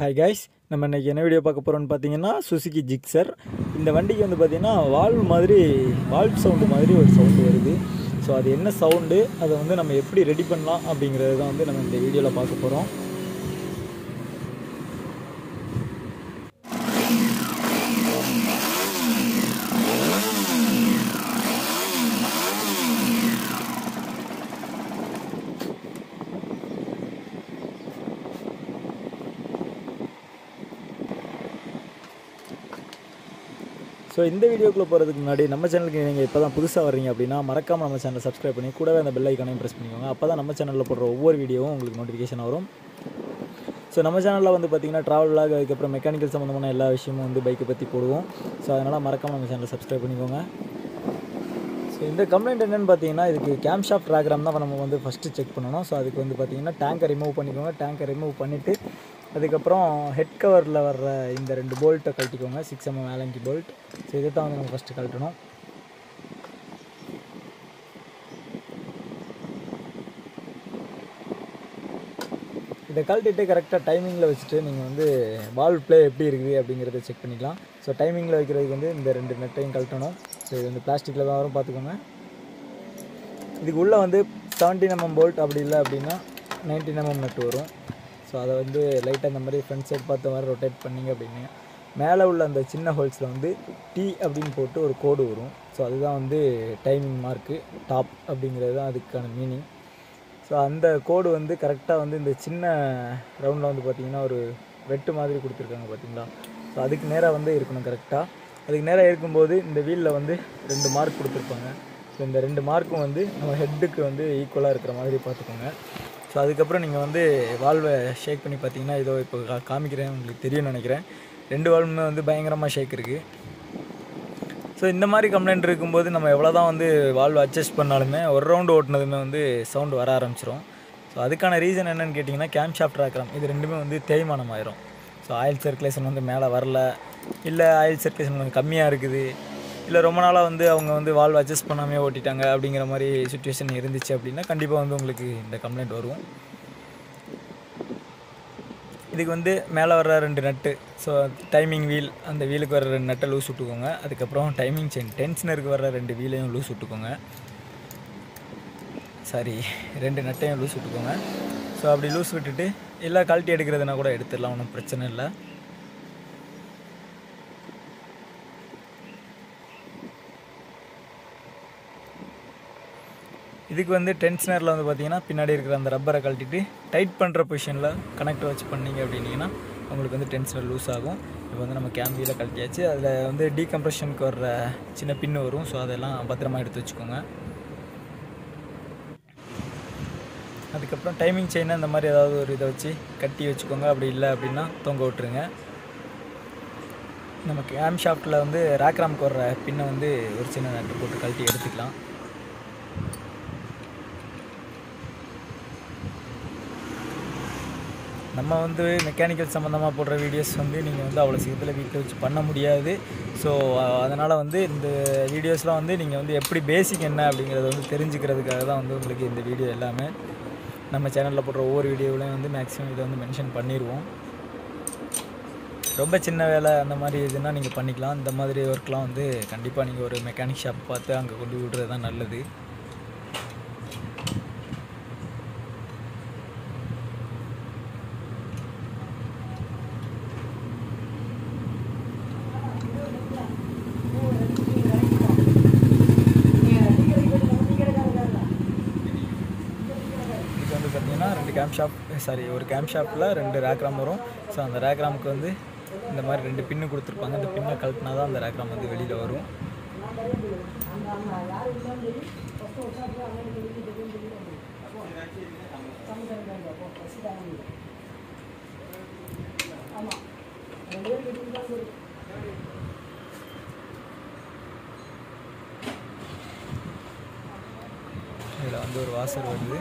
hi guys நம்ம இன்றைக்கி என்ன வீடியோ பார்க்க போகிறோம்னு பார்த்தீங்கன்னா சுசுகி ஜிக்ஸர் இந்த வண்டிக்கு வந்து பார்த்தீங்கன்னா வால்வ் மாதிரி வால்வ் சவுண்டு மாதிரி ஒரு சவுண்டு வருது ஸோ அது என்ன சவுண்டு அதை வந்து நம்ம எப்படி ரெடி பண்ணலாம் அப்படிங்கிறது தான் வந்து நம்ம இந்த வீடியோவில் பார்க்க போகிறோம் ஸோ இந்த வீடியோக்குள்ளே போகிறதுக்கு முன்னாடி நம்ம சேனலுக்கு நீங்கள் இப்போ தான் புதுசாக வர்றீங்க அப்படின்னா மறக்காமல் நம்ம சேனலை சப்ஸ்கிரைப் பண்ணி கூடவே அந்த பெல் ஐக்கானையும் ப்ரெஸ் பண்ணிக்கோங்க அப்போ தான் நம்ம சேனலில் போடுற ஒவ்வொரு வீடியோவும் உங்களுக்கு நோட்டிஃபிகேஷன் வரும் ஸோ நம்ம சேனலில் வந்து பார்த்திங்கன்னா ட்ராவல் vlog அதுக்கப்புறம் மெக்கானிக்கல் சம்மந்தமான எல்லா விஷயமும் வந்து பைக்கை பற்றி போடுவோம் ஸோ அதனால் மறக்காமல் நம்ம சேனலை சப்ஸ்கிரைப் பண்ணிக்கோங்க ஸோ இந்த கம்ப்ளைண்ட் என்னென்னு பார்த்தீங்கன்னா இதுக்கு கேம் ஷாப் ட்ராக்ராம் தான் நம்ம வந்து ஃபஸ்ட்டு செக் பண்ணணும் ஸோ அதுக்கு வந்து பார்த்தீங்கன்னா டேங்கை ரிமூவ் பண்ணிக்கோங்க டேங்கை ரிமூவ் பண்ணிவிட்டு அதுக்கப்புறம் ஹெட் கவரில் வர்ற இந்த ரெண்டு போல்ட்டை கழட்டிக்கோங்க சிக்ஸ் எம்எம் வேலங்கி போல்ட் ஸோ இதை தான் வந்து நம்ம ஃபஸ்ட்டு கழட்டணும் இதை கழட்டிட்டு கரெக்டாக டைமிங்கில் வச்சுட்டு நீங்கள் வந்து பால் ப்ளே எப்படி இருக்குது அப்படிங்கிறத செக் பண்ணிக்கலாம் ஸோ டைமிங்கில் வைக்கிறதுக்கு வந்து இந்த ரெண்டு நெட்டையும் கழட்டணும் ஸோ இது வந்து பிளாஸ்டிக்கில் தான் வரும் பார்த்துக்கோங்க இதுக்கு உள்ளே வந்து செவன்டீன் எம்எம் போல்ட் அப்படி இல்லை அப்படின்னா நைன்டீன் எம்எம் நட்டு வரும் ஸோ அதை வந்து லைட்டாக இந்த மாதிரி ஃப்ரண்ட் சைட் பார்த்த மாதிரி ரொட்டேட் பண்ணிங்க அப்படின்னு மேலே உள்ள அந்த சின்ன ஹோல்ஸில் வந்து டி அப்படின்னு போட்டு ஒரு கோடு வரும் ஸோ அதுதான் வந்து டைமிங் மார்க்கு டாப் அப்படிங்கிறது தான் அதுக்கான மீனிங் ஸோ அந்த கோடு வந்து கரெக்டாக வந்து இந்த சின்ன ரவுண்டில் வந்து பார்த்திங்கன்னா ஒரு வெட்டு மாதிரி கொடுத்துருக்காங்க பார்த்தீங்களா ஸோ அதுக்கு நேராக வந்து இருக்கணும் கரெக்டாக அதுக்கு நேராக இருக்கும்போது இந்த வீலில் வந்து ரெண்டு மார்க் கொடுத்துருப்பாங்க ஸோ இந்த ரெண்டு மார்க்கும் வந்து நம்ம ஹெட்டுக்கு வந்து ஈக்குவலாக இருக்கிற மாதிரி பார்த்துக்கோங்க ஸோ அதுக்கப்புறம் நீங்கள் வந்து வால்வை ஷேக் பண்ணி பார்த்தீங்கன்னா இதோ இப்போ கா- காமிக்கிறேன் உங்களுக்கு தெரியும்னு நினைக்கிறேன் ரெண்டு வால்வுமே வந்து பயங்கரமாக ஷேக் இருக்குது ஸோ இந்த மாதிரி கம்ப்ளைண்ட் இருக்கும்போது நம்ம எவ்வளோ தான் வந்து வால்வ் அட்ஜஸ்ட் பண்ணாலுமே ஒரு ரவுண்டு ஓட்டினதுமே வந்து சவுண்டு வர ஆரம்பிச்சிரும் ஸோ அதுக்கான ரீசன் என்னன்னு கேட்டிங்கன்னா கேம் ஷாஃப்ட் ராக்ரம் இது ரெண்டுமே வந்து தேய்மானம் ஆயிரும் ஸோ ஆயில் சர்க்குலேஷன் வந்து மேலே வரல இல்லை ஆயில் சர்க்குலேஷன் கொஞ்சம் கம்மியாக இருக்குது இல்லை ரொம்ப நாளாக வந்து அவங்க வந்து வால்வ் அட்ஜஸ்ட் பண்ணாமே ஓட்டிட்டாங்க அப்படிங்கிற மாதிரி சுச்சுவேஷன் இருந்துச்சு அப்படின்னா கண்டிப்பாக வந்து உங்களுக்கு இந்த கம்ப்ளைண்ட் வரும் இதுக்கு வந்து மேலே வர்ற ரெண்டு நட்டு ஸோ டைமிங் வீல் அந்த வீலுக்கு வர ரெண்டு நட்டை லூஸ் விட்டுக்கோங்க அதுக்கப்புறம் டைமிங் செயின் டென்ஷனருக்கு வர ரெண்டு வீலையும் லூஸ் விட்டுக்கோங்க சாரி ரெண்டு நட்டையும் லூஸ் விட்டுக்கோங்க ஸோ அப்படி லூஸ் விட்டுட்டு இல்லை கழட்டி எடுக்கிறதுனா கூட எடுத்துடலாம் ஒன்றும் பிரச்சனை இல்லை இதுக்கு வந்து டென்ஷனரில் வந்து பார்த்தீங்கன்னா பின்னாடி இருக்கிற அந்த ரப்பரை கழட்டிட்டு டைட் பண்ணுற பொசிஷனில் கனெக்டர் வச்சு பண்ணீங்க அப்படின்னீங்கன்னா உங்களுக்கு வந்து டென்ஷனர் லூஸ் ஆகும் இப்போ வந்து நம்ம கேம்பியில் கழட்டியாச்சு அதில் வந்து டீகம்ப்ரெஷனுக்கு வர்ற சின்ன பின்னு வரும் ஸோ அதெல்லாம் பத்திரமா எடுத்து வச்சுக்கோங்க அதுக்கப்புறம் டைமிங் செயினை இந்த மாதிரி ஏதாவது ஒரு இதை வச்சு கட்டி வச்சுக்கோங்க அப்படி இல்லை அப்படின்னா தொங்க விட்டுருங்க நம்ம கேம் ஷாஃப்ட்டில் வந்து ரேக்ராம்க்கு வர்ற பின்னை வந்து ஒரு சின்ன நட்டு போட்டு கழட்டி எடுத்துக்கலாம் நம்ம வந்து மெக்கானிக்கல் சம்மந்தமாக போடுற வீடியோஸ் வந்து நீங்கள் வந்து அவ்வளோ சீக்கிரத்தில் வீட்டில் வச்சு பண்ண முடியாது ஸோ அதனால் வந்து இந்த வீடியோஸ்லாம் வந்து நீங்கள் வந்து எப்படி பேசிக் என்ன அப்படிங்கிறத வந்து தெரிஞ்சுக்கிறதுக்காக தான் வந்து உங்களுக்கு இந்த வீடியோ எல்லாமே நம்ம சேனலில் போடுற ஒவ்வொரு வீடியோவிலையும் வந்து மேக்ஸிமம் இதை வந்து மென்ஷன் பண்ணிடுவோம் ரொம்ப சின்ன வேலை அந்த மாதிரி இதுனா நீங்கள் பண்ணிக்கலாம் இந்த மாதிரி ஒர்க்லாம் வந்து கண்டிப்பாக நீங்கள் ஒரு மெக்கானிக் ஷாப் பார்த்து அங்கே கொண்டு விடுறது தான் நல்லது இதுக்கு வந்து பார்த்தீங்கன்னா ரெண்டு கேம் ஷாப் சாரி ஒரு கேம் ஷாப்பில் ரெண்டு ரேக்ராம் வரும் ஸோ அந்த ரேக்ராமுக்கு வந்து இந்த மாதிரி ரெண்டு பின்னு கொடுத்துருப்பாங்க அந்த பின்னை கழட்டினா தான் அந்த ரேக்ராம் வந்து வெளியில் வரும் இதில் வந்து ஒரு வாசர் வருது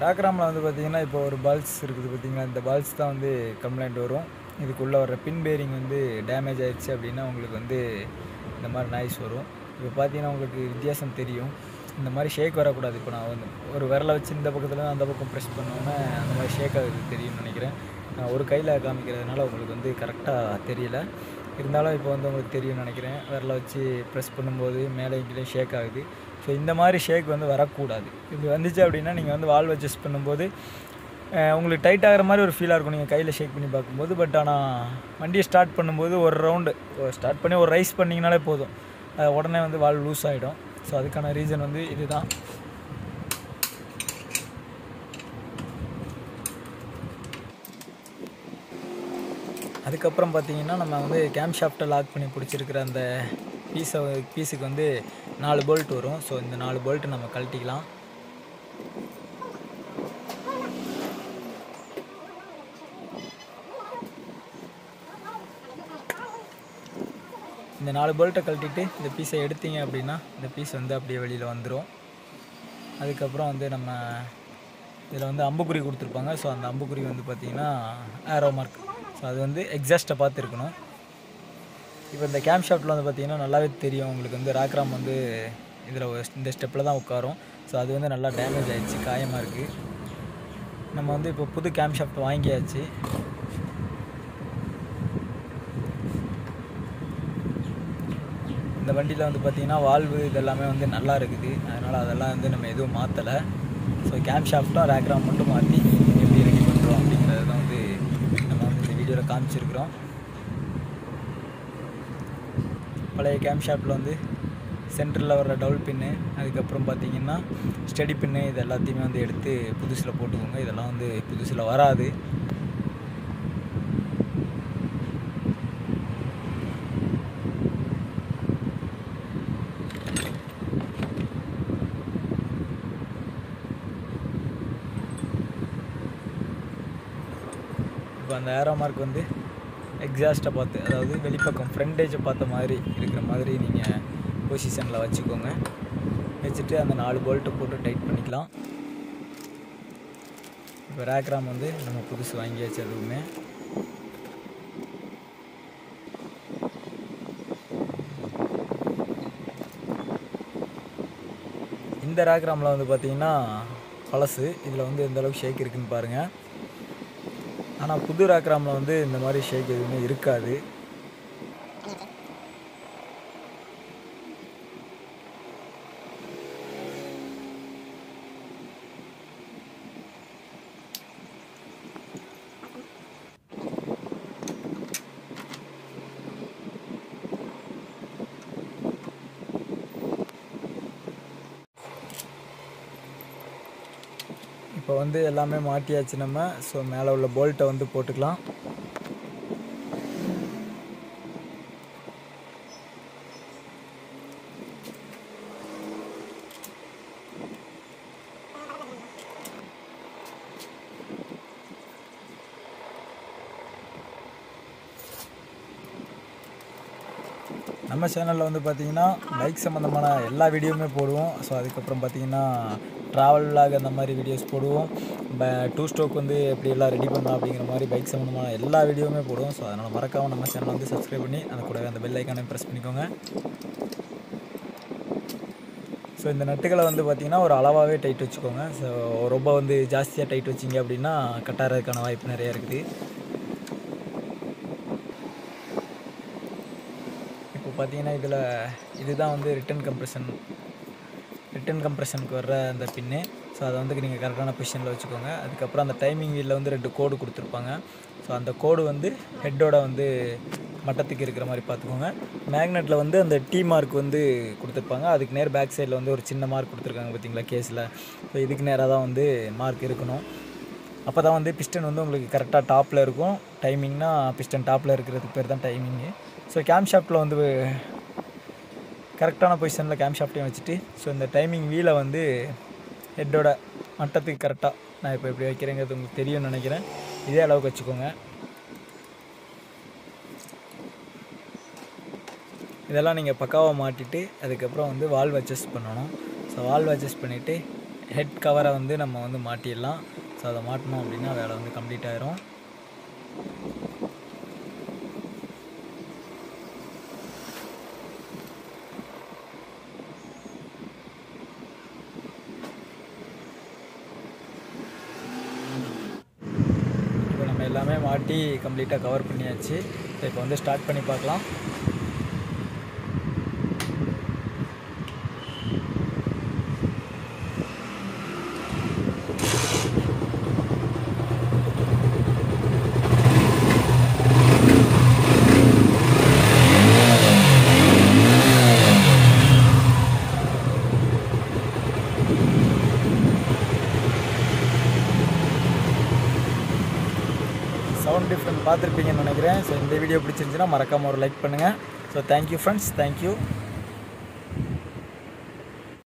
ராக்ராமில் வந்து பார்த்தீங்கன்னா இப்போ ஒரு பல்ஸ் இருக்குது பார்த்தீங்களா இந்த பல்ஸ் தான் வந்து கம்ப்ளைண்ட் வரும் இதுக்குள்ளே வர பின் பேரிங் வந்து டேமேஜ் ஆயிடுச்சு அப்படின்னா உங்களுக்கு வந்து இந்த மாதிரி நாய்ஸ் வரும் இப்போ பார்த்தீங்கன்னா உங்களுக்கு வித்தியாசம் தெரியும் இந்த மாதிரி ஷேக் வரக்கூடாது இப்போ நான் வந்து ஒரு விரலை வச்சு இந்த பக்கத்தில் அந்த பக்கம் ப்ரெஸ் பண்ணோன்னே அந்த மாதிரி ஷேக் ஆகுது தெரியும்னு நினைக்கிறேன் நான் ஒரு கையில் காமிக்கிறதுனால உங்களுக்கு வந்து கரெக்டாக தெரியல இருந்தாலும் இப்போ வந்து உங்களுக்கு தெரியும்னு நினைக்கிறேன் விரலை வச்சு ப்ரெஸ் பண்ணும்போது மேலே கீழே ஷேக் ஆகுது ஸோ இந்த மாதிரி ஷேக் வந்து வரக்கூடாது இப்படி வந்துச்சு அப்படின்னா நீங்கள் வந்து வால்வ் அட்ஜஸ்ட் பண்ணும்போது அஹ், உங்களுக்கு டைட் ஆகிற மாதிரி ஒரு ஃபீலாக இருக்கும் நீங்கள் கையில் ஷேக் பண்ணி பார்க்கும்போது பட் ஆனால் வண்டியை ஸ்டார்ட் பண்ணும்போது ஒரு ரவுண்டு ஸ்டார்ட் பண்ணி ஒரு ரைஸ் பண்ணிங்கனாலே போதும் அது உடனே வந்து வால்வ் லூஸ் ஆகிடும் ஸோ அதுக்கான ரீசன் வந்து இதுதான் அதுக்கப்புறம் பார்த்தீங்கன்னா நம்ம வந்து கேம் ஷாஃப்ட்டை லாக் பண்ணி பிடிச்சிருக்கிற அந்த பீஸை பீஸுக்கு வந்து நாலு போல்ட் வரும் ஸோ இந்த நாலு போல்ட்டு நம்ம கழட்டிக்கலாம் இந்த நாலு போல்ட்டை கழட்டிட்டு இந்த பீஸை எடுத்தீங்க அப்படின்னா இந்த பீஸ் வந்து அப்படியே வெளியில் வந்துடும் அதுக்கப்புறம் வந்து நம்ம இதில் வந்து அம்புக்குறி கொடுத்துருப்பாங்க ஸோ அந்த அம்புக்குறி வந்து பார்த்திங்கன்னா ஆரோ மார்க் ஸோ அது வந்து எக்ஸாஸ்ட்டை பார்த்துருக்கணும் இப்போ இந்த கேம் ஷாஃப்ட்டில் வந்து பார்த்திங்கன்னா நல்லாவே தெரியும் உங்களுக்கு வந்து ராக்ராம் வந்து இதில் இந்த ஸ்டெப்பில் தான் உட்காரும் ஸோ அது வந்து நல்லா டேமேஜ் ஆயிடுச்சு காயமாக இருக்குது நம்ம வந்து இப்போ புது கேம் ஷாஃப்ட் வாங்கியாச்சு இந்த வண்டியில் வந்து பார்த்திங்கன்னா வால்வு இதெல்லாமே வந்து நல்லா இருக்குது அதனால் அதெல்லாம் வந்து நம்ம எதுவும் மாற்றலை ஸோ கேம் ஷாஃப்ட்டும் ரேக்ராம் மட்டும் மாற்றி எப்படி ரெடி பண்ணுறோம் அப்படிங்கிறத தான் வந்து நம்ம வந்து இந்த வீடியோவில் காமிச்சிருக்கிறோம் பழைய கேம் ஷாஃப்ட்டில் வந்து சென்டரில் வர்ற டவுல் பின்னு அதுக்கப்புறம் பார்த்தீங்கன்னா ஸ்டடி பின்னு இது எல்லாத்தையுமே வந்து எடுத்து புதுசில் போட்டுக்கோங்க இதெல்லாம் வந்து புதுசில் வராது இப்போ அந்த ஏரோ மார்க் வந்து எக்ஸாஸ்ட்டை பார்த்து அதாவது வெளிப்பக்கம் ஃப்ரண்டேஜை பார்த்த மாதிரி இருக்கிற மாதிரி நீங்கள் பொசிஷனில் வச்சுக்கோங்க வச்சுட்டு அந்த நாலு போல்ட்டை போட்டு டைட் பண்ணிக்கலாம் இப்போ ரேக்ராம் வந்து நம்ம புதுசு வாங்கியாச்சு அதுவுமே இந்த ரேக்ராமில் வந்து பார்த்தீங்கன்னா பழசு இதில் வந்து எந்த அளவுக்கு ஷேக் இருக்குன்னு பாருங்கள் ஆனால் புது ரேக்ராமில் வந்து இந்த மாதிரி ஷேக் எதுவுமே இருக்காது இப்போ வந்து எல்லாமே மாட்டியாச்சு நம்ம ஸோ மேலே உள்ள போல்ட்டை வந்து போட்டுக்கலாம் நம்ம சேனலில் வந்து பார்த்தீங்கன்னா பைக் சம்மந்தமான எல்லா வீடியோவுமே போடுவோம் ஸோ அதுக்கப்புறம் பார்த்தீங்கன்னா ட்ராவல் vlog அந்த மாதிரி வீடியோஸ் போடுவோம் டூ ஸ்ட்ரோக் வந்து எப்படி எல்லாம் ரெடி பண்ணலாம் அப்படிங்கிற மாதிரி பைக் சம்மந்தமான எல்லா வீடியோவுமே போடுவோம் ஸோ அதனால் மறக்காமல் நம்ம சேனலை வந்து சப்ஸ்கிரைப் பண்ணி அந்த கூடவே அந்த பெல் ஐக்கானை ப்ரெஸ் பண்ணிக்கோங்க ஸோ இந்த நட்டுகளை வந்து பார்த்திங்கன்னா ஒரு அளவாகவே டைட் வச்சுக்கோங்க ஸோ ரொம்ப வந்து ஜாஸ்தியாக டைட் வச்சிங்க அப்படின்னா கட்டாகிறதுக்கான வாய்ப்பு நிறைய இருக்குது இப்போ பார்த்தீங்கன்னா இதில் இதுதான் வந்து ரிட்டன் கம்ப்ரெஷன் ரிட்டன் கம்ப்ரெஷனுக்கு வர்ற அந்த பின்னு ஸோ அதை வந்து நீங்கள் கரெக்டான பொசிஷனில் வச்சுக்கோங்க அதுக்கப்புறம் அந்த டைமிங் வீலில் வந்து ரெண்டு கோடு கொடுத்துருப்பாங்க ஸோ அந்த கோடு வந்து ஹெட்டோட வந்து மட்டத்துக்கு இருக்கிற மாதிரி பார்த்துக்கோங்க மேக்னெட்டில் வந்து அந்த டீ மார்க் வந்து கொடுத்துருப்பாங்க அதுக்கு நேர் பேக் சைடில் வந்து ஒரு சின்ன மார்க் கொடுத்துருக்காங்க பார்த்தீங்களா கேஸில் ஸோ இதுக்கு நேராக தான் வந்து மார்க் இருக்கணும் அப்போ தான் வந்து பிஸ்டன் வந்து உங்களுக்கு கரெக்டாக டாப்பில் இருக்கும் டைமிங்னா பிஸ்டன் டாப்பில் இருக்கிறதுக்கு பேர் தான் டைமிங்கு ஸோ கேம் ஷாஃப்ட்டில் வந்து கரெக்டான பொசிஷனில் கேம் ஷாஃப்ட்டையும் வச்சுட்டு ஸோ இந்த டைமிங் வீலை வந்து ஹெட்டோட மட்டத்துக்கு கரெக்டாக நான் இப்போ எப்படி வைக்கிறேங்கிறது உங்களுக்கு தெரியும்னு நினைக்கிறேன் இதே அளவுக்கு வச்சுக்கோங்க இதெல்லாம் நீங்கள் பக்காவாக மாட்டிட்டு அதுக்கப்புறம் வந்து வால்வ் அட்ஜஸ்ட் பண்ணணும் ஸோ வால்வ் அட்ஜஸ்ட் பண்ணிவிட்டு ஹெட் கவரை வந்து நம்ம வந்து மாட்டிடலாம் ஸோ அதை மாட்டினோம் அப்படின்னா வேலை வந்து கம்ப்ளீட் ஆயிரும் இப்போ நம்ம எல்லாமே மாட்டி கம்ப்ளீட்டாக கவர் பண்ணியாச்சு ஸோ இப்போ வந்து ஸ்டார்ட் பண்ணி பார்க்கலாம் சவுண்ட் டிஃப்ரெண்ட் பார்த்துருப்பீங்கன்னு நினைக்கிறேன் ஸோ இந்த வீடியோ பிடிச்சிருந்துச்சுன்னா மறக்காமல் ஒரு லைக் பண்ணுங்கள் ஸோ தேங்க்யூ ஃப்ரெண்ட்ஸ் தேங்க்யூ